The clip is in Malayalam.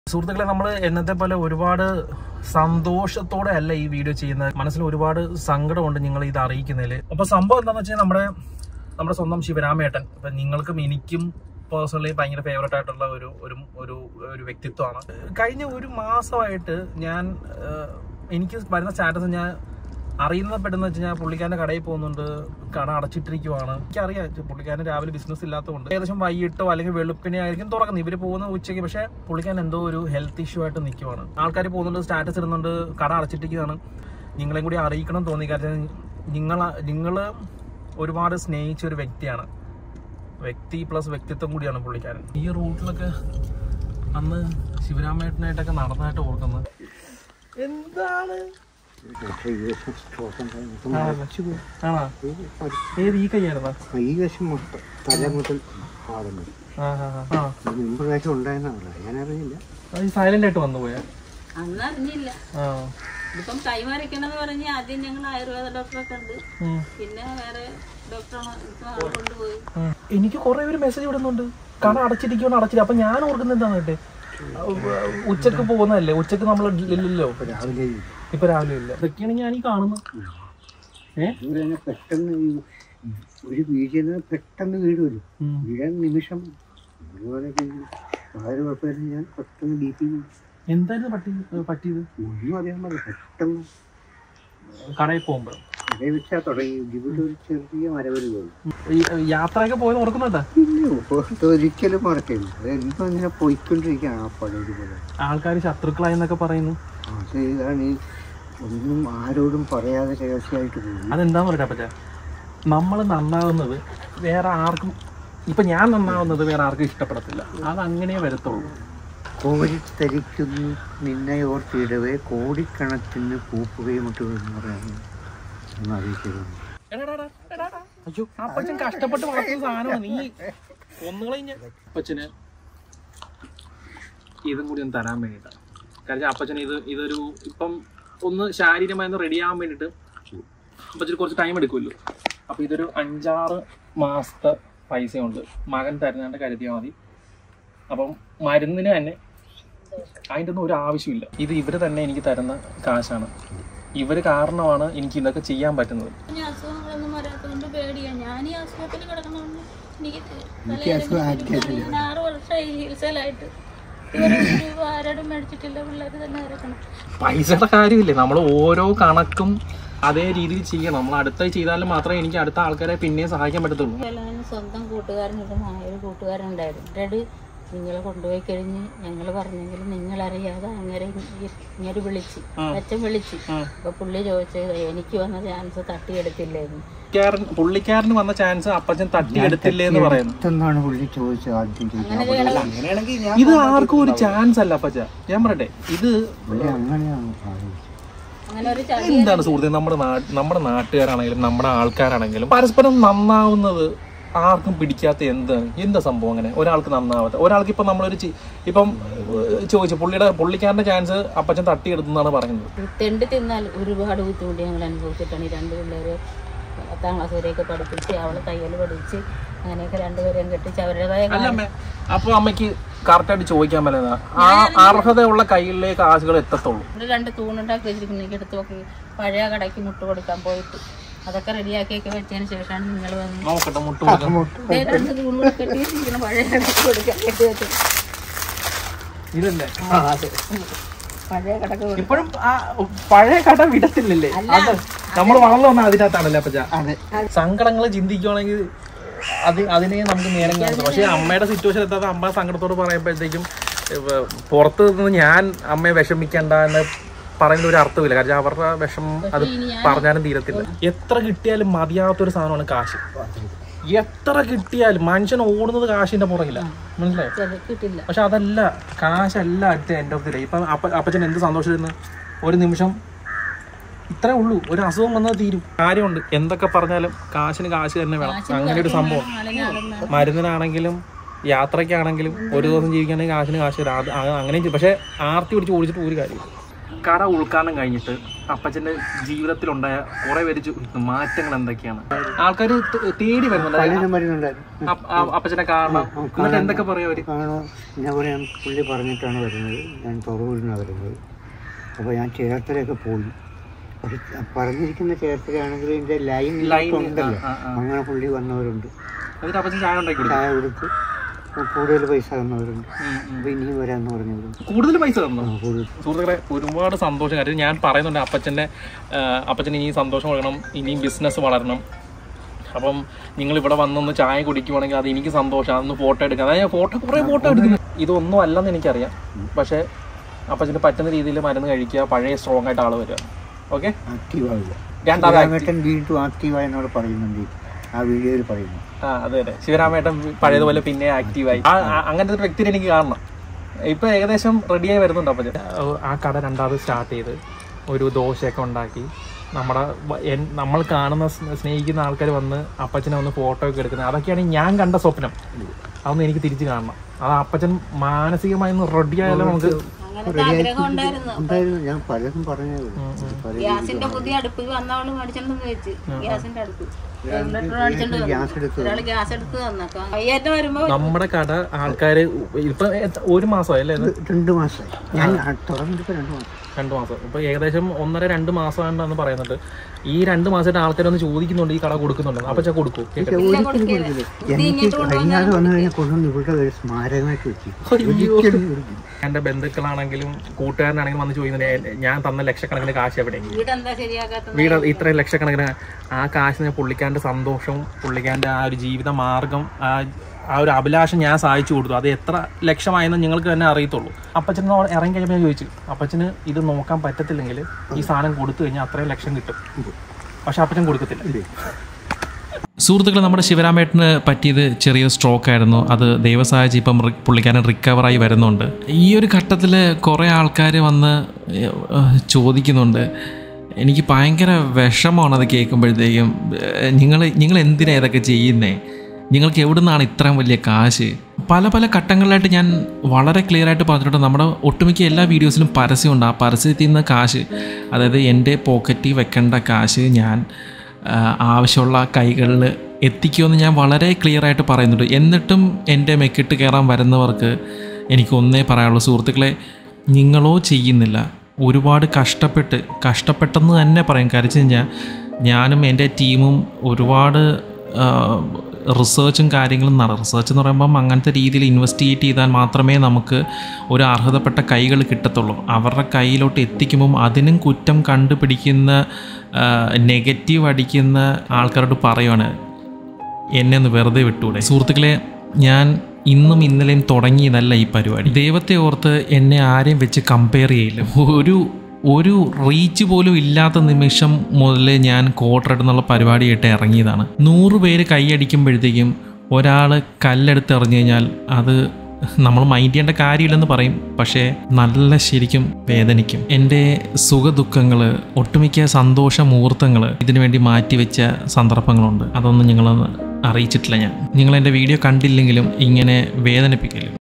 സുഹൃത്തുക്കളെ നമ്മൾ എന്നത്തെ പോലെ ഒരുപാട് സന്തോഷത്തോടെ അല്ല ഈ വീഡിയോ ചെയ്യുന്നത് മനസ്സിൽ ഒരുപാട് സങ്കടമുണ്ട് നിങ്ങൾ ഇത് അറിയിക്കുന്നതിൽ അപ്പൊ സംഭവം എന്താണെന്ന് വെച്ചാൽ നമ്മുടെ നമ്മുടെ സ്വന്തം ശിവരാമേട്ടൻ ഇപ്പൊ നിങ്ങൾക്കും എനിക്കും പേഴ്സണലി ഭയങ്കര ഫേവറേറ്റ് ആയിട്ടുള്ള ഒരു ഒരു ഒരു ഒരു വ്യക്തിത്വമാണ് കഴിഞ്ഞ ഒരു മാസമായിട്ട് ഞാൻ ഏഹ്, എനിക്ക് വരുന്ന സ്റ്റാറ്റസ് ഞാൻ അറിയുന്ന പെട്ടെന്ന് വെച്ച് കഴിഞ്ഞാൽ പുള്ളിക്കാരൻ്റെ കടയിൽ പോകുന്നുണ്ട് കട അടച്ചിട്ടിരിക്കുവാണ് എനിക്കറിയാം ഇത് പുള്ളിക്കാരൻ രാവിലെ ബിസിനസ് ഇല്ലാത്തതുകൊണ്ട് ഏകദേശം വൈകിട്ടോ അല്ലെങ്കിൽ വെളുപ്പിനെ ആയിരിക്കും തുറക്കുന്നത് ഇവര് പോകുന്ന ഉച്ചയ്ക്ക് പക്ഷേ പുള്ളിക്കാരൻ എന്തോ ഒരു ഹെൽത്ത് ഇഷ്യൂ ആയിട്ട് നിൽക്കുവാണ് ആൾക്കാർ പോകുന്നുണ്ട് സ്റ്റാറ്റസ് ഇടുന്നുണ്ട് കട അടച്ചിട്ടിരിക്കുകയാണ് നിങ്ങളെയും കൂടി അറിയിക്കണം തോന്നി കാരണം നിങ്ങൾ നിങ്ങൾ ഒരുപാട് സ്നേഹിച്ച ഒരു വ്യക്തിയാണ് വ്യക്തി പ്ലസ് വ്യക്തിത്വം കൂടിയാണ് പുള്ളിക്കാരൻ ഈ റൂട്ടിലൊക്കെ അന്ന് ശിവരാമേട്ടനായിട്ടൊക്കെ നടന്നതായിട്ട് ഓർക്കുന്നത് എന്താണ് ആണോ ഏത് ഈ കൈയായിരുന്നാ ഈ വശം മൊത്തം തല മുതൽ പാദം വരെ ആ ആ ആ. ആ ഇത് മുമ്പ് പ്രാവശ്യം ഉണ്ടായെന്നാണ് ഞാനറിയില്ല അത് സൈലന്റ് ആയിട്ട് വന്നു പോയാ അന്ന് അറിഞ്ഞില്ല ആ ഇതിപ്പം കൈമറിക്കണമെന്ന് പറഞ്ഞ് ആദ്യം ഞങ്ങൾ ആയുർവേദ ഡോക്ടറെ കണ്ട് ഉം. പിന്നെ വേറെ ഡോക്ടറെ ആളെ കൊണ്ടുപോയി ഉം. എനിക്ക് കുറെ പേര് മെസ്സേജ് വിടുന്നുണ്ട് കട അടച്ചിരിക്കണം അടച്ചിട്ട് അപ്പൊ ഞാൻ ഓർക്കുന്നത് എന്താണ് കേട്ടെ ഉച്ചക്ക് പോകുന്നതല്ലേ ഉച്ചക്ക് നമ്മൾ ഇല്ലല്ലോ രാവിലെ ഇപ്പൊ രാവിലെ ഇല്ല ഇതൊക്കെയാണ് ഞാൻ ഈ കാണുന്നത് ഏ അതുപോലെ തന്നെ പെട്ടെന്ന് ഈ ഒരു വീഴ്ച പെട്ടെന്ന് വീട് വരും ഉം. വീഴാൻ നിമിഷം അതുപോലെ തന്നെ വളരെ കുഴപ്പമില്ല ഞാൻ പെട്ടെന്ന് ബി പി എന്തായിരുന്നു പറ്റി പറ്റിയത് ഒന്നും അറിയാൻ പാടില്ല പെട്ടെന്ന് കടയിൽ പോകുമ്പോ അതേ വെച്ചാ തുടങ്ങി ഇവിടെ ഒരു ചെറിയ മരവര് പോയി ഈ യാത്രയൊക്കെ പോയത് ഓർക്കുന്നുണ്ടാ ഇല്ല ഒരിക്കലും മറക്കില്ല അത് എന്തോ ഇങ്ങനെ പോയിക്കൊണ്ടിരിക്കുകയാണ് ആ പഴയത് പോലെ ആൾക്കാർ ശത്രുക്കളായി എന്നൊക്കെ പറയുന്നു അത് ഇതാണ് ഈ ഒന്നും ആരോടും പറയാതെ രഹസ്യമായിട്ട് പോയി അതെന്താന്ന് പറയട്ടെ പറ്റ നമ്മൾ നന്നാവുന്നത് വേറെ ആർക്കും ഇപ്പൊ ഞാൻ നന്നാവുന്നത് വേറെ ആർക്കും ഇഷ്ടപ്പെടത്തില്ല അത് അങ്ങനെ വരത്തുള്ളൂ കോരിത്തരിക്കുന്നു നിന്നെ ഓർത്തിടവേ കോടിക്കണക്കിന് പൂപ്പുകയും മുട്ടുകയെന്ന് പറയുന്നു എന്ന് അറിയിച്ചിരുന്നു അയ്യോ അപ്പച്ചൻ കഷ്ടപ്പെട്ട് വളർത്തുന്ന സാധനമാണ് നീ ഒന്നുകളെ അപ്പച്ചന് ഇതും കൂടി ഒന്ന് തരാൻ വേണ്ടിട്ടാണ് കാരണം അപ്പച്ചന് ഇത് ഇതൊരു ഇപ്പം ഒന്ന് ശാരീരികമായി ഒന്ന് റെഡി ആവാൻ വേണ്ടിട്ട് അപ്പച്ചന് കുറച്ച് ടൈം എടുക്കുമല്ലോ അപ്പൊ ഇതൊരു അഞ്ചാറ് മാസത്തെ പൈസയുണ്ട് മകൻ തരുന്നതിന്റെ കരുതിയാൽ മതി അപ്പം മരുന്നിന് തന്നെ അതിൻ്റെ ഒന്നും ഒരു ആവശ്യമില്ല ഇത് ഇവര് തന്നെ എനിക്ക് തരുന്ന കാശാണ് ഇവര് കാരണമാണ് എനിക്ക് ഇതൊക്കെ ചെയ്യാൻ പറ്റുന്നത് ഇനി അസുഖങ്ങളൊന്നും വരാത്തതുകൊണ്ട് പേടിയാ ഞാൻ ഈ അസുഖത്തിൽ കിടക്കണമെന്ന് എനിക്ക് എനിക്ക് അസുഖം ആർക്കായിട്ടില്ല. ഞാൻ ആറ് വർഷമായി ചികിത്സയിലായിട്ട് ഇതുവരെ ഒരു രൂപ ആരോടും മേടിച്ചിട്ടില്ല പിള്ളേർ തന്നെ ഇറക്കണം പൈസയുടെ കാര്യമില്ലേ നമ്മൾ ഓരോ കണക്കും അതേ രീതിയിൽ ചെയ്യണം നമ്മൾ അടുത്ത ചെയ്താലും മാത്രമേ എനിക്ക് അടുത്ത ആൾക്കാരെ പിന്നെയും സഹായിക്കാൻ പറ്റത്തുള്ളൂ എല്ലാവരും സ്വന്തം കൂട്ടുകാരനൊരു ഒരു കൂട്ടുകാരനുണ്ടായിരുന്നു ഡാഡി നിങ്ങളെ കൊണ്ടുപോയി കഴിഞ്ഞ് ഞങ്ങൾ പറഞ്ഞെങ്കിലും നിങ്ങളറിയാതെ അങ്ങനെ ഇങ്ങനെ വിളിച്ച് അച്ഛൻ വിളിച്ച് അപ്പൊ പുള്ളി ചോദിച്ചത് എനിക്ക് വന്ന ചാൻസ് തട്ടിയെടുത്തില്ലായിരുന്നു പുള്ളിക്കാരൻ പുള്ളിക്കാരന് വന്ന ചാൻസ് അപ്പച്ചൻ തട്ടിയെടുത്തില്ലേ എന്ന് പറയുന്നു എന്നാണ് പുള്ളി ചോദിച്ചത് ആദ്യം ചോദിച്ചത് ഇത് ആർക്കും ഒരു ചാൻസ് അല്ല അപ്പച്ച ഞാൻ പറയട്ടെ ഇത് പുള്ളി അങ്ങനെയാണ് ആലോചിച്ചത് അങ്ങനെ ഒരു ചതി എന്താണ് സുഹൃത്തെ നമ്മുടെ നാ- നമ്മുടെ നാട്ടുകാരാണെങ്കിലും നമ്മുടെ ആൾക്കാരാണെങ്കിലും പരസ്പരം നന്നാവുന്നത് ആർക്കും പിടിക്കാത്ത എന്താണ് എന്താ സംഭവം അങ്ങനെ ഒരാൾക്ക് നന്നാവാത്ത ഒരാൾക്ക് ഇപ്പം നമ്മളൊരു ചി- ഇപ്പം ഏഹ്, ചോദിച്ചു പുള്ളിയുടെ പുള്ളിക്കാരന്റെ ചാൻസ് അപ്പച്ചൻ തട്ടിയെടുത്തെന്നാണ് പറയുന്നത് ഈ തെണ്ടി തിന്നാൽ ഒരുപാട് ബുദ്ധിമുട്ട് ഞങ്ങൾ അനുഭവിച്ചിട്ടാണ് ഈ രണ്ട് പിള്ളേര് പത്താം ക്ലാസ് വരെയൊക്കെ പഠിപ്പിച്ച് അവളെ തയ്യൽ പഠിച്ച് അങ്ങനെയൊക്കെ രണ്ടുപേരെയും കെട്ടിച്ച് അവരുടേതായ അല്ല അമ്മേ അപ്പൊ അമ്മയ്ക്ക് കറക്റ്റായിട്ട് ചോദിക്കാൻ പറ്റുന്ന ആ അർഹതയുള്ള കയ്യിലേക്ക് ആശുകൾ എത്തത്തുള്ളൂ ഇവിടെ രണ്ട് തൂണുണ്ടാക്കി വെച്ചിരിക്കുന്നു എനിക്ക് എടുത്ത് നോക്കി പഴയ കടയ്ക്ക് മുട്ട് കൊടുക്കാൻ പോയിട്ട് അതൊക്കെ റെഡിയാക്കിയൊക്കെ വെച്ചതിന് ശേഷമാണ് നിങ്ങൾ വന്ന് നോക്കട്ടെ മുട്ട് കൊടുക്കാം ദേ രണ്ട് തൂണുകൾ കെട്ടിയിരിക്കുന്ന പഴയ കടയ്ക്ക് കൊടുക്കാൻ കെട്ടി വെച്ചു ഇതല്ലേ പഴയ കടക്ക് കൊടുക്കാൻ ഇപ്പോഴും ആ പഴയ കട വിടത്തില്ലല്ലേ അത് നമ്മൾ വളർന്നു വന്ന അതിനകത്താണല്ലേ അപ്പച്ച സങ്കടങ്ങൾ ചിന്തിക്കുവാണെങ്കിൽ അത് അതിനെ നമുക്ക് നേരം കാണും പക്ഷെ അമ്മയുടെ സിറ്റുവേഷൻ എത്താതെ അമ്മ സങ്കടത്തോട് പറയുമ്പോഴത്തേക്കും ഇവ പുറത്ത് നിന്ന് ഞാൻ അമ്മയെ വിഷമിക്കണ്ട എന്ന് പറയുന്ന ഒരു അർത്ഥമില്ല കാരണം അവരുടെ വിഷമം അത് പറഞ്ഞാലും തീരത്തില്ല എത്ര കിട്ടിയാലും മതിയാത്തൊരു സാധനമാണ് കാശ് എത്ര കിട്ടിയാലും മനുഷ്യൻ ഓടുന്നത് കാശിന്റെ പുറകില്ല മനസ്സിലായോ അത് കിട്ടില്ല പക്ഷെ അതല്ല കാശല്ല at end of the day ഇപ്പം അപ്പ അപ്പച്ചൻ എന്ത് സന്തോഷമായിരുന്നു ഒരു നിമിഷം ഇത്രേ ഉള്ളൂ ഒരു അസുഖം വന്നാൽ തീരും കാര്യമുണ്ട് എന്തൊക്കെ പറഞ്ഞാലും കാശിന് കാശ് തന്നെ വേണം അങ്ങനെ ഒരു സംഭവം മരുന്നിനാണെങ്കിലും യാത്രയ്ക്കാണെങ്കിലും ഒരു ദിവസം ജീവിക്കുകയാണെങ്കിൽ കാശിന് കാശ് തരാം അത് അത് അങ്ങനെയും ചെയ്യും പക്ഷെ ആർത്തി പിടിച്ച് ഓടിച്ചിട്ട് ഒരു കാര്യം കട ഉൾക്കാനം കഴിഞ്ഞിട്ട് അപ്പച്ചന്റെ ജീവിതത്തിലുണ്ടായ കുറെ പേര് ചു- മാറ്റങ്ങൾ എന്തൊക്കെയാണ് ആൾക്കാർ തേടി വരുന്നുണ്ട് പലരും വരുന്നുണ്ടായിരുന്നു അപ്പ- ആ അപ്പച്ചനെ കാണണം എന്നിട്ട് എന്തൊക്കെ പറയും അവര് കാണാൻ ഞാൻ പറയാം പുള്ളി പറഞ്ഞിട്ടാണ് വരുന്നത് ഞാൻ തുറവൂരിൽ നിന്നാണ് വരുന്നത് അപ്പോൾ ഞാൻ ചേർത്തലയൊക്കെ പോയി പക്ഷെ പറഞ്ഞിരിക്കുന്ന ചേർത്തലയാണെങ്കിൽ ഇതിൻ്റെ ലൈൻ ലൈൻ ഉണ്ടല്ലോ ആ, ആ. അങ്ങനെ പുള്ളി വന്നവരുണ്ട് എന്നിട്ട് അപ്പച്ചൻ ചായ ഉണ്ടാക്കി കൊടുക്കും ചായ കൊടുത്ത് കൂടുതൽ പൈസ തന്നവരുണ്ട് ഉം, ഉം. അപ്പോൾ ഇനിയും വരാമെന്ന് പറഞ്ഞവരുണ്ട് കൂടുതൽ പൈസ തന്നു ആ, കൂടുതൽ സുഹൃത്തുക്കളെ ഒരുപാട് സന്തോഷം കാര്യം ഞാൻ പറയുന്നുണ്ട് അപ്പച്ചൻ്റെ അപ്പച്ചന് ഇനിയും സന്തോഷം കൊടുക്കണം ഇനിയും ബിസിനസ് വളരണം അപ്പം നിങ്ങൾ ഇവിടെ വന്നൊന്ന് ചായ കുടിക്കുവാണെങ്കിൽ അത് എനിക്ക് സന്തോഷം അതൊന്ന് ഫോട്ടോ എടുക്കാം അതായത് ഞാൻ ഫോട്ടോ കുറേ ഫോട്ടോ എടുക്കുന്നു ഇതൊന്നും അല്ലെന്ന് എനിക്കറിയാം പക്ഷേ അപ്പച്ചന് പറ്റുന്ന രീതിയിൽ മരുന്ന് കഴിക്കുക പഴയ സ്ട്രോങ് ആയിട്ട് ആൾ വരിക ഓക്കെ ആക്റ്റീവാവില്ല രണ്ടാമത് രാമേട്ടൻ വീണ്ടും ആക്റ്റീവായി എന്നോട് പറയുന്നുണ്ട് ആ വീഡിയോയിൽ പറയുന്നു ആ അതെ അതെ ശിവരാമേട്ടൻ പഴയതുപോലെ പിന്നെ ആക്റ്റീവായി ആ ആ- അങ്ങനത്തെ ഒരു വ്യക്തിനെ എനിക്ക് കാണണം ഇപ്പൊ ഏകദേശം റെഡിയായി വരുന്നുണ്ട് അപ്പച്ചൻ ആ കട രണ്ടാമത് സ്റ്റാർട്ട് ചെയ്ത് ഒരു ദോശയൊക്കെ ഉണ്ടാക്കി നമ്മുടെ വ- എൻ- നമ്മൾ കാണുന്ന സ് സ്നേഹിക്കുന്ന ആൾക്കാർ വന്ന് അപ്പച്ചനെ വന്ന് ഫോട്ടോ ഒക്കെ എടുക്കുന്നത് അതൊക്കെയാണ് ഞാൻ കണ്ട സ്വപ്നം അതൊന്നും എനിക്ക് തിരിച്ച് കാണണം അത് അപ്പച്ചൻ മാനസികമായി ഒന്ന് റെഡിയായാലും നമുക്ക് അങ്ങനത്തെ ആഗ്രഹം ഉണ്ടായിരുന്നു ഉണ്ടായിരുന്നു ഞാൻ പലതും പറഞ്ഞത് പല ഗ്യാസിന്റെ പുതിയ അടുപ്പ് വന്നവള് മേടിച്ചോണ്ട് വെച്ച് ഗ്യാസിന്റെ അടുപ്പ് റെഗുലേറ്റർ മേടിച്ചോണ്ട് ഗ്യാസ് എടുത്ത് ഒരാള് ഗ്യാസ് എടുത്ത് തന്നേക്കാം കയ്യേറ്റം വരുമ്പോ നമ്മുടെ കട ആൾക്കാര് ഇപ്പൊ എത്ര- ഒരു മാസമായി അല്ലേ ഇത്? രണ്ട് മാസമായി ഞാൻ തുറന്നിട്ട് രണ്ട് മാസം രണ്ട് മാസം ഇപ്പൊ ഏകദേശം ഒന്നര രണ്ട് മാസമാണെന്ന് പറയുന്നുണ്ട് ഈ രണ്ട് മാസമായിട്ട് ആൾക്കാരൊന്ന് ചോദിക്കുന്നുണ്ട് ഈ കട കൊടുക്കുന്നുണ്ട് അപ്പൊ ചെ കൊടുക്കൂ കേട്ടോ ഒരിക്കലും കൊടുക്കില്ല എനിക്ക് കഴിഞ്ഞാൽ വന്നു കഴിഞ്ഞാൽ കൊണ്ടുവന്ന് ഇവിടെ ഒരു സ്മാരകമായിട്ട് വെച്ചു ഒരിക്കലും കൊടുക്കില്ല എന്റെ ബന്ധുക്കളാണെങ്കിലും കൂട്ടുകാരനാണെങ്കിലും വന്ന് ചോദിക്കുന്നുണ്ട് "എ- ഞാൻ തന്ന ലക്ഷക്കണക്കിന് കാശ് എവിടെ വീടെന്താ ശരിയാക്കാത്ത വീട് ഇത്രയും ലക്ഷക്കണക്കിന് ആ കാശിന് പുള്ളിക്കാരൻ്റെ സന്തോഷവും പുള്ളിക്കാരൻ്റെ ആ ഒരു ജീവിത മാർഗം ആ ആ ഒരു അഭിലാഷം ഞാൻ സഹായിച്ചു കൊടുത്തു അത് എത്ര ലക്ഷമായെന്ന് നിങ്ങൾക്ക് തന്നെ അറിയത്തുള്ളൂ അപ്പച്ചൻ ഇറങ്ങി കഴിഞ്ഞപ്പോൾ ഞാൻ ചോദിച്ചു അപ്പച്ചന് ഇത് നോക്കാൻ പറ്റത്തില്ലെങ്കിൽ ഈ സാധനം കൊടുത്തു കഴിഞ്ഞാൽ അത്രയും ലക്ഷം കിട്ടും പക്ഷെ അപ്പച്ചൻ കൊടുക്കത്തില്ല സുഹൃത്തുക്കളെ നമ്മുടെ ശിവരാമേട്ടന് പറ്റിയത് ചെറിയൊരു സ്ട്രോക്ക് ആയിരുന്നു അത് ദൈവസഹായിച്ച് ഇപ്പം റി- പുള്ളിക്കാരൻ റിക്കവറായി വരുന്നുണ്ട് ഈ ഒരു ഘട്ടത്തിൽ കുറേ ആൾക്കാർ വന്ന് ഏഹ്, ചോദിക്കുന്നുണ്ട് എനിക്ക് ഭയങ്കര വിഷമമാണ് അത് കേൾക്കുമ്പോഴത്തേക്കും നിങ്ങൾ നിങ്ങൾ എന്തിനാണ് ഇതൊക്കെ ചെയ്യുന്നേ നിങ്ങൾക്ക് എവിടെ നിന്നാണ് ഇത്രയും വലിയ കാശ് പല പല ഘട്ടങ്ങളിലായിട്ട് ഞാൻ വളരെ ക്ലിയർ ആയിട്ട് പറഞ്ഞിട്ടുണ്ട് നമ്മുടെ ഒട്ടുമിക്ക എല്ലാ വീഡിയോസിലും പരസ്യമുണ്ട് ആ പരസ്യത്തിൽ നിന്ന് കാശ് അതായത് എൻ്റെ പോക്കറ്റിൽ വെക്കേണ്ട കാശ് ഞാൻ ആ, ആവശ്യമുള്ള കൈകളിൽ എത്തിക്കുമെന്ന് ഞാൻ വളരെ ക്ലിയർ ആയിട്ട് പറയുന്നുണ്ട് എന്നിട്ടും എൻ്റെ മെക്കിട്ട് കയറാൻ വരുന്നവർക്ക് എനിക്ക് ഒന്നേ പറയാനുള്ളൂ സുഹൃത്തുക്കളെ നിങ്ങളോ ചെയ്യുന്നില്ല ഒരുപാട് കഷ്ടപ്പെട്ട് കഷ്ടപ്പെട്ടെന്ന് തന്നെ പറയും കാര്യം കഴിഞ്ഞാൽ ഞാനും എൻ്റെ ടീമും ഒരുപാട് റിസർച്ചും കാര്യങ്ങളും നട റിസർച്ച് എന്ന് പറയുമ്പം അങ്ങനത്തെ രീതിയിൽ ഇൻവെസ്റ്റിഗേറ്റ് ചെയ്താൽ മാത്രമേ നമുക്ക് ഒരു അർഹതപ്പെട്ട കൈകൾ കിട്ടത്തുള്ളൂ അവരുടെ കയ്യിലോട്ട് എത്തിക്കുമ്പം അതിനും കുറ്റം കണ്ടുപിടിക്കുന്ന നെഗറ്റീവ് അടിക്കുന്ന ആൾക്കാരോട് പറയുവാണ് എന്നെ ഒന്ന് വെറുതെ വിട്ടൂടെ സുഹൃത്തുക്കളെ ഞാൻ ഇന്നും ഇന്നലെയും തുടങ്ങിയതല്ല ഈ പരിപാടി ദൈവത്തെ ഓർത്ത് എന്നെ ആരെയും വെച്ച് കമ്പയർ ചെയ്യില്ല ഒരു ഒരു റീച്ച് പോലും ഇല്ലാത്ത നിമിഷം മുതൽ ഞാൻ ക്വാർട്ടർ എന്നുള്ള പരിപാടിയായിട്ട് ഇറങ്ങിയതാണ് നൂറ് പേര് കൈയടിക്കുമ്പോഴത്തേക്കും ഒരാൾ കല്ലെടുത്ത് എറിഞ്ഞു കഴിഞ്ഞാൽ അത് നമ്മൾ മൈൻഡ് ചെയ്യേണ്ട കാര്യമില്ലെന്ന് പറയും പക്ഷേ നല്ല ശരിക്കും വേദനിക്കും എൻ്റെ സുഖദുഃഖങ്ങൾ ഒട്ടുമിക്ക സന്തോഷ മുഹൂർത്തങ്ങൾ ഇതിനു വേണ്ടി മാറ്റിവെച്ച സന്ദർഭങ്ങളുണ്ട് അതൊന്നും നിങ്ങളൊന്ന് അറിയിച്ചിട്ടില്ല ഞാൻ നിങ്ങൾ എൻ്റെ വീഡിയോ കണ്ടില്ലെങ്കിലും ഇങ്ങനെ വേദനിപ്പിക്കലും